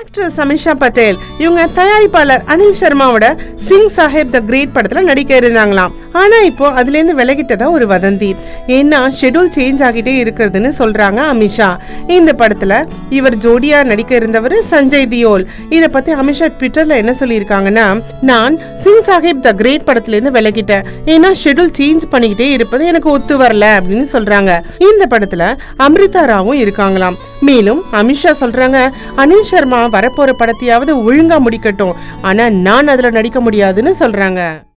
actress Amisha Patel இவங்க தயாரிப்பாளர் அனில் சர்மாவோட சிங் சாஹேப் த கிரேட் படத்துல நடிக்க இருந்தாங்களாம் ஆனா இப்போ அதுல இருந்து விலகிட்டதா ஒரு வதந்தி ஏன்னா ஷெட்யூல் சேஞ்ச் ஆகிட்டே இருக்கிறதுன்னு சொல்றாங்க அமிஷா இந்த படத்துல இவர் ஜோடியா நடிக்க இருந்தவர் சஞ்சய் தியோல் இத பத்தி அமிஷா ட்விட்டர்ல என்ன சொல்லியிருக்காங்கன்னா நான் சிங் சாஹேப் த கிரேட் படத்துல இருந்து விலகிட்டேன் ஏன்னா ஷெட்யூல் சேஞ்ச் பண்ணிக்கிட்டே இருப்பது எனக்கு ஒத்து வரல அப்படின்னு சொல்றாங்க இந்த படத்துல அம்ரிதா ராவும் இருக்காங்களாம் மேலும் அமிஷா சொல்றாங்க அனில் சர்மா வரப்போற படத்தையாவது ஒழுங்கா முடிக்கட்டும் ஆனா நான் அதுல நடிக்க முடியாதுன்னு சொல்றாங்க